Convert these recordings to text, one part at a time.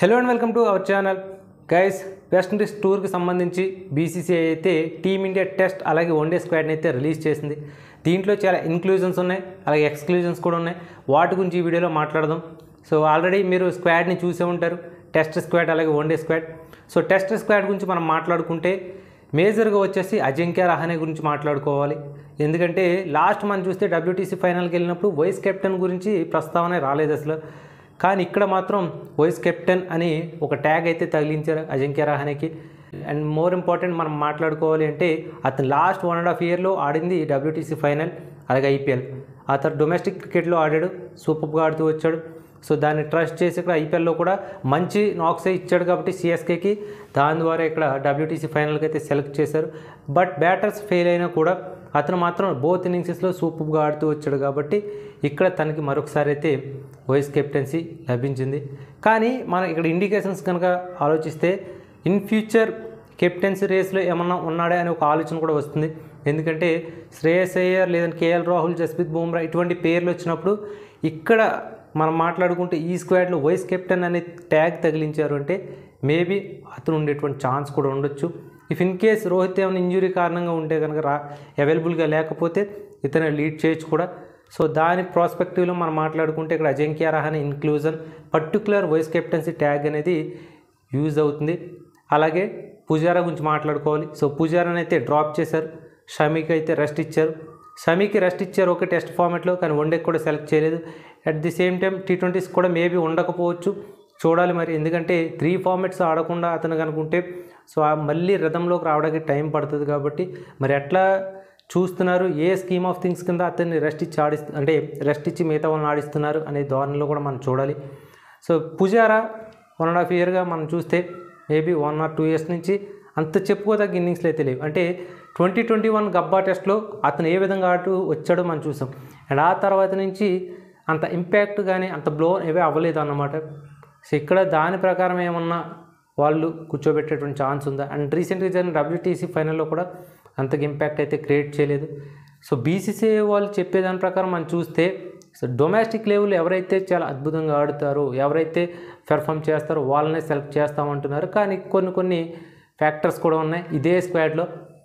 hello and welcome to our channel guys West Indies టూర్కి సంబంధించి BCCI అయితే team India test అలాగే వన్డే స్క్వాడ్ని అయితే రిలీజ్ చేసింది దీంట్లో చాలా ఇన్క్లూజన్స్ ఉన్నాయి అలాగే ఎక్స్క్లూజన్స్ కూడా ఉన్నాయి వాటి గురించి ఈ వీడియోలో మాట్లాడదాం సో ఆల్రెడీ మీరు స్క్వాడ్ని చూసే ఉంటారు టెస్ట్ స్క్వాడ్ అలాగే one day squad so test squad గురించి మనం మాట్లాడుకుంటే మేజర్గా వచ్చేసి అజింక్య రహానే గురించి మాట్లాడుకోవాలి ఎందుకంటే లాస్ట్ మనం చూస్తే డబ్ల్యూటీసీ ఫైనల్కి వెళ్ళినప్పుడు వైస్ కెప్టెన్ గురించి ప్రస్తావన రాలేదు అసలు కానీ ఇక్కడ మాత్రం వైస్ కెప్టెన్ అని ఒక ట్యాగ్ అయితే తగిలించారు అజింక్య రహానేకి అండ్ మోర్ ఇంపార్టెంట్ మనం మాట్లాడుకోవాలి అంటే అతను లాస్ట్ వన్ అండ్ హాఫ్ ఇయర్లో ఆడింది డబ్ల్యూటీసీ ఫైనల్ అలాగే ఐపీఎల్ అతను డొమెస్టిక్ క్రికెట్లో ఆడాడు సూపర్గా ఆడుతూ వచ్చాడు సో దాన్ని ట్రస్ట్ చేసి ఇక్కడ ఐపీఎల్లో కూడా మంచి నాక్సే ఇచ్చాడు కాబట్టి సిఎస్కేకి దాని ద్వారా ఇక్కడ డబ్ల్యూటీసీ ఫైనల్కి అయితే సెలెక్ట్ చేశారు బట్ బ్యాటర్స్ ఫెయిల్ అయినా కూడా అతను మాత్రం బోత్ ఇన్నింగ్సెస్లో సూపర్గా ఆడుతూ వచ్చాడు కాబట్టి ఇక్కడ తనకి మరొకసారి అయితే వైస్ కెప్టెన్సీ లభించింది కానీ మనం ఇక్కడ ఇండికేషన్స్ కనుక ఆలోచిస్తే ఇన్ ఫ్యూచర్ కెప్టెన్సీ రేస్లో ఏమన్నా ఉన్నాడే అనే ఒక ఆలోచన కూడా వస్తుంది ఎందుకంటే శ్రేయస్ అయ్యర్ లేదంటే కేఎల్ రాహుల్ జస్ప్రీత్ బుమ్రా ఇటువంటి పేర్లు వచ్చినప్పుడు ఇక్కడ మనం మాట్లాడుకుంటే ఈ స్క్వాడ్లో వైస్ కెప్టెన్ అనే ట్యాగ్ తగిలించారు అంటే మేబీ అతను ఉండేటువంటి ఛాన్స్ కూడా ఉండొచ్చు ఇఫ్ ఇన్ కేస్ రోహిత్ ఏమైనా ఇంజురీ కారణంగా ఉంటే కనుక రా అవైలబుల్గా లేకపోతే ఇతను లీడ్ చేయొచ్చు కూడా సో దాని ప్రాస్పెక్టివ్లో మనం మాట్లాడుకుంటే ఇక్కడ Ajinkya Rahane inclusion particular vice captaincy tag అనేది యూజ్ అవుతుంది అలాగే పుజారా గురించి మాట్లాడుకోవాలి సో పుజారాని అయితే డ్రాప్ చేశారు షమీకి అయితే రెస్ట్ ఇచ్చారు షమీకి రెస్ట్ ఇచ్చారు ఒక టెస్ట్ ఫార్మాట్లో కానీ వన్డేకి కూడా సెలెక్ట్ చేయలేదు at the same time T twenties కూడా మేబీ ఉండకపోవచ్చు చూడాలి మరి ఎందుకంటే త్రీ ఫార్మాట్స్ ఆడకుండా అతను కనుకుంటే సో ఆ మళ్ళీ రథంలోకి రావడానికి టైం పడుతుంది కాబట్టి మరి ఎట్లా చూస్తున్నారు ఏ స్కీమ్ ఆఫ్ థింగ్స్ కింద అతన్ని రెస్ట్ ఇచ్చి ఆడిస్తు అంటే రెస్ట్ ఇచ్చి మిగతా వాళ్ళని ఆడిస్తున్నారు అనే ధోరణిలో కూడా మనం చూడాలి so Pujara one and half ఇయర్గా మనం చూస్తే maybe one or two years నుంచి అంత చెప్పుకోదగ్గ ఇన్నింగ్స్లు అయితే లేవు అంటే ట్వంటీ ట్వంటీ వన్ గబ్బా టెస్ట్లో అతను ఏ విధంగా ఆడుతూ వచ్చాడో మనం చూసాం అండ్ ఆ తర్వాత నుంచి అంత ఇంపాక్ట్ కానీ అంత బ్లో ఏవే అవ్వలేదు అన్నమాట సో ఇక్కడ దాని ప్రకారం ఏమన్నా వాళ్ళు కూర్చోబెట్టేటువంటి ఛాన్స్ ఉందా అండ్ రీసెంట్గా జరిగిన డబ్ల్యూటీసీ ఫైనల్లో కూడా అంతగా ఇంపాక్ట్ అయితే క్రియేట్ చేయలేదు సో బీసీసీఐ వాళ్ళు చెప్పేదాని ప్రకారం మనం చూస్తే సో డొమెస్టిక్ లెవెల్ ఎవరైతే చాలా అద్భుతంగా ఆడుతారో ఎవరైతే పెర్ఫామ్ చేస్తారో వాళ్ళనే సెలెక్ట్ చేస్తామంటున్నారు కానీ కొన్ని కొన్ని ఫ్యాక్టర్స్ కూడా ఉన్నాయి ఇదే స్క్వాడ్లో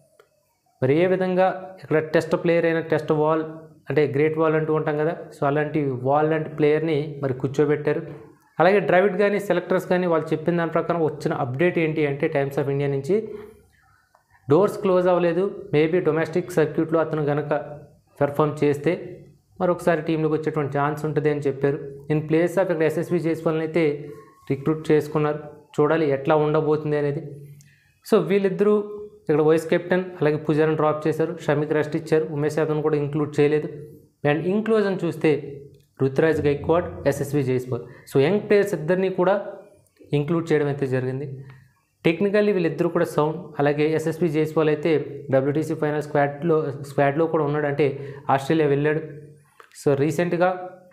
మరి ఏ విధంగా ఇక్కడ టెస్ట్ ప్లేయర్ అయిన టెస్ట్ వాల్ అంటే గ్రేట్ వాల్ అంటూ ఉంటాం కదా సో అలాంటి వాల్ లాంటి ప్లేయర్ని మరి కూర్చోబెట్టారు అలాగే ద్రవిడ్ కానీ సెలెక్టర్స్ కానీ వాళ్ళు చెప్పిన దాని ప్రకారం వచ్చిన అప్డేట్ ఏంటి అంటే టైమ్స్ ఆఫ్ ఇండియా నుంచి డోర్స్ క్లోజ్ అవ్వలేదు మేబీ డొమెస్టిక్ సర్క్యూట్లో అతను కనుక పెర్ఫామ్ చేస్తే మరొకసారి టీంలోకి వచ్చేటువంటి ఛాన్స్ ఉంటుంది అని చెప్పారు ఇన్ ప్లేస్ ఆఫ్ ఇక్కడ ఎస్ఎస్బి చేసుకోవాలని అయితే రిక్రూట్ చేసుకున్నారు చూడాలి ఎట్లా ఉండబోతుంది అనేది సో వీళ్ళిద్దరూ ఇక్కడ వైస్ కెప్టెన్ అలాగే పుజారాని డ్రాప్ చేశారు షమిక్ రెస్ట్ ఇచ్చారు ఉమేష్ యాదవ్ని కూడా ఇంక్లూడ్ చేయలేదు అండ్ ఇంక్లూజన్ చూస్తే Ruturaj Gaikwad Yashasvi Jaiswal so young players ఇద్దరిని కూడా ఇంక్లూడ్ చేయడం అయితే జరిగింది టెక్నికల్లీ వీళ్ళిద్దరూ కూడా సౌండ్ అలాగే ఎస్ఎస్పి జైస్వాల్ అయితే డబ్ల్యూటీసీ ఫైనల్ స్క్వాడ్లో స్క్వాడ్లో కూడా ఉన్నాడు అంటే ఆస్ట్రేలియా వెళ్ళాడు సో రీసెంట్గా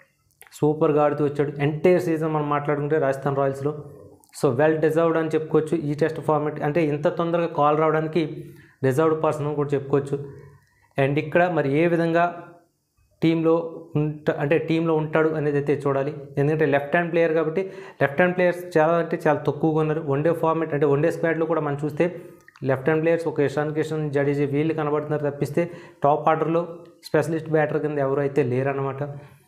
సూపర్గా ఆడుతూ వచ్చాడు ఎంటైర్ సీజన్ మనం మాట్లాడుకుంటే రాజస్థాన్ రాయల్స్లో సో వెల్ డిజర్వ్డ్ అని చెప్పుకోవచ్చు ఈ టెస్ట్ ఫార్మాట్ అంటే ఇంత తొందరగా కాల్ రావడానికి డిజర్వ్డ్ పర్సన్ అని కూడా చెప్పుకోవచ్చు అండ్ ఇక్కడ మరి ఏ విధంగా టీంలో ఉంట అంటే టీంలో ఉంటాడు అనేది అయితే చూడాలి ఎందుకంటే లెఫ్ట్ హ్యాండ్ ప్లేయర్ కాబట్టి లెఫ్ట్ హ్యాండ్ ప్లేయర్స్ చాలా అంటే చాలా తక్కువగా ఉన్నారు వన్డే ఫార్మాట్ అంటే వన్డే స్క్వాడ్లో కూడా మనం చూస్తే లెఫ్ట్ హ్యాండ్ ప్లేయర్స్ ఒక ఇషాన్ కిషన్ జడేజా వీళ్ళు కనబడుతున్నారు తప్పిస్తే టాప్ ఆర్డర్లో స్పెషలిస్ట్ బ్యాటర్ కింద ఎవరు అయితే లేరన్నమాట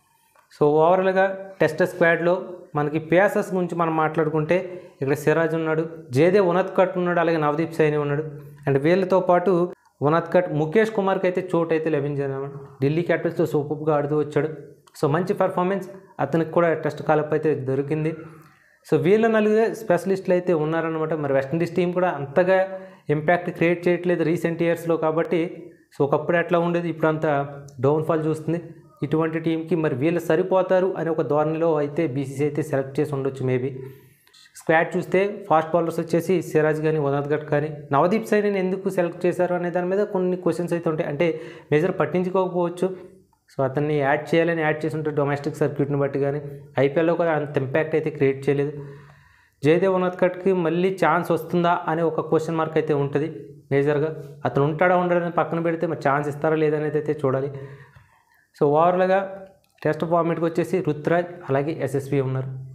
సో ఓవరాల్గా టెస్ట్ స్క్వాడ్లో మనకి పేసర్స్ గురించి మనం మాట్లాడుకుంటే ఇక్కడ సిరాజ్ ఉన్నాడు జేదే ఉనత్కట్ ఉన్నాడు అలాగే నవదీప్ సైని ఉన్నాడు అండ్ వీళ్ళతో పాటు ఉనత్కట్ ముఖేష్ కుమార్కి అయితే చోటు అయితే లభించింది అన్నమాట ఢిల్లీ క్యాపిటల్స్తో సూపర్గా ఆడుతూ వచ్చాడు సో మంచి పర్ఫార్మెన్స్ అతనికి కూడా టెస్ట్ కాలప్ అయితే దొరికింది సో వీళ్ళ నలుగురే స్పెషలిస్టులు అయితే ఉన్నారనమాట మరి వెస్టిండీస్ టీం కూడా అంతగా ఇంపాక్ట్ క్రియేట్ చేయట్లేదు రీసెంట్ ఇయర్స్లో కాబట్టి సో ఒకప్పుడు ఎట్లా ఉండేది ఇప్పుడు అంత డౌన్ఫాల్ చూస్తుంది ఇటువంటి టీంకి మరి వీళ్ళు సరిపోతారు అనే ఒక ధోరణిలో అయితే బీసీసీ అయితే సెలెక్ట్ చేసి ఉండొచ్చు మేబీ స్క్వాడ్ చూస్తే ఫాస్ట్ బౌలర్స్ వచ్చేసి సిరాజ్ కానీ వనద్గట్ కానీ నవదీప్ సైనిని ఎందుకు సెలెక్ట్ చేశారు అనే దాని మీద కొన్ని క్వశ్చన్స్ అయితే ఉంటాయి అంటే మేజర్ పట్టించుకోకపోవచ్చు సో అతన్ని యాడ్ చేయాలని యాడ్ చేసి ఉంటే డొమెస్టిక్ సర్క్యూట్ని బట్టి కానీ ఐపీఎల్లో కూడా అంత ఇంపాక్ట్ అయితే క్రియేట్ చేయలేదు జయదేవ్ ఉన్నత్కట్కి మళ్ళీ ఛాన్స్ వస్తుందా అనే ఒక క్వశ్చన్ మార్క్ అయితే ఉంటుంది మేజర్గా అతను ఉంటాడా ఉండడని పక్కన పెడితే మరి ఛాన్స్ ఇస్తారా లేదనేది అయితే చూడాలి సో ఓవరాల్గా టెస్ట్ ఫార్మేట్కి వచ్చేసి రుత్రాజ్ అలాగే ఎస్ఎస్పి ఉన్నారు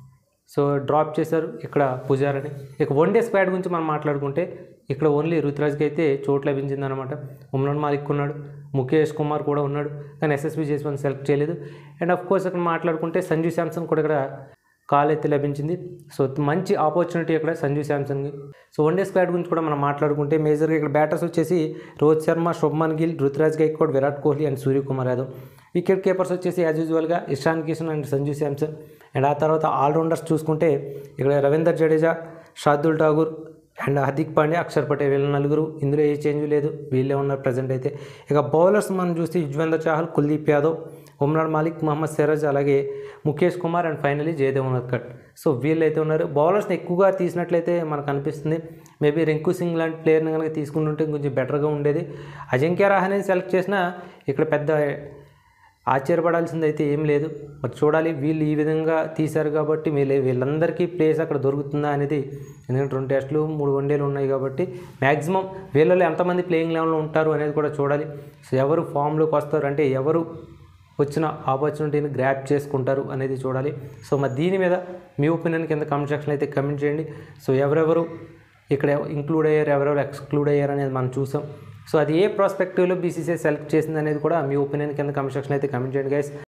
సో డ్రాప్ చేశారు ఇక్కడ పుజారని ఇక వన్ డే స్క్వాడ్ గురించి మనం మాట్లాడుకుంటే ఇక్కడ ఓన్లీ రుతురాజ్కి అయితే చోటు లభించింది అనమాట ఉమ్రాన్ మాలిక్ ఉన్నాడు ముఖేష్ కుమార్ కూడా ఉన్నాడు కానీ ఎస్ఎస్బి జైస్వాల్ సెలెక్ట్ చేయలేదు అండ్ ఆఫ్ కోర్స్ ఇక్కడ మాట్లాడుకుంటే సంజు శాంసన్ కూడా ఇక్కడ కాల్ అయితే లభించింది సో మంచి ఆపర్చునిటీ ఇక్కడ సంజు శాంసన్కి సో వన్ డే స్క్వాడ్ గురించి కూడా మనం మాట్లాడుకుంటే మేజర్గా ఇక్కడ బ్యాటర్స్ వచ్చేసి Rohit Sharma Shubman Gill Ruturaj Gaikwad Virat Kohli and Suryakumar Yadav wicket keepers వచ్చేసి యాజ్ యూజువల్గా ఇషాన్ కిషన్ అండ్ సంజు శాంసన్ అండ్ ఆ తర్వాత ఆల్రౌండర్స్ చూసుకుంటే ఇక్కడ రవీందర్ జడేజా షార్దుల్ ఠాగూర్ అండ్ హార్దిక్ పాండ్యా అక్షర్ పటేల్ వీళ్ళ నలుగురు ఇందులో ఏ చేంజ్ లేదు వీళ్ళే ఉన్నారు ప్రజెంట్ అయితే ఇక బౌలర్స్ మనం చూస్తే యుజ్వేందర్ చాహల్ కుల్దీప్ యాదవ్ ఉమ్రాన్ మాలిక్ మహమ్మద్ సిరాజ్ అలాగే Mukesh Kumar and finally Jaydev Unadkat so వీళ్ళైతే ఉన్నారు బౌలర్స్ని ఎక్కువగా తీసినట్లయితే మనకు అనిపిస్తుంది మేబీ రింకు సింగ్ లాంటి ప్లేయర్ని కనుక తీసుకుంటుంటే కొంచెం బెటర్గా ఉండేది అజింక్య రహానేని సెలెక్ట్ చేసినా ఇక్కడ పెద్ద ఆశ్చర్యపడాల్సింది అయితే ఏం లేదు మరి చూడాలి వీళ్ళు ఈ విధంగా తీశారు కాబట్టి వీళ్ళ వీళ్ళందరికీ ప్లేస్ అక్కడ దొరుకుతుందా అనేది ఎందుకంటే రెండు టెస్టులు మూడు వన్డేలు ఉన్నాయి కాబట్టి మ్యాక్సిమం వీళ్ళలో ఎంతమంది ప్లేయింగ్ లెవెల్లో ఉంటారు అనేది కూడా చూడాలి సో ఎవరు ఫామ్లోకి వస్తారు అంటే ఎవరు వచ్చిన ఆపర్చునిటీని గ్రాప్ చేసుకుంటారు అనేది చూడాలి సో మరి దీని మీద మీ ఒపీనియన్ కింద కామెంట్ సెక్షన్ అయితే కమెంట్ చేయండి సో ఎవరెవరు ఇక్కడ ఇంక్లూడ్ అయ్యారు ఎవరెవరు ఎక్స్క్లూడ్ అయ్యారు అనేది మనం చూసాం సో అది ఏ ప్రాస్పెక్టివ్లో బీసీసీఐ సెలెక్ట్ చేసింది అనేది కూడా మీ ఒపీనియన్ కింద కమెంట్ సెక్షన్ అయితే కమెంట్ చేయండి గైస్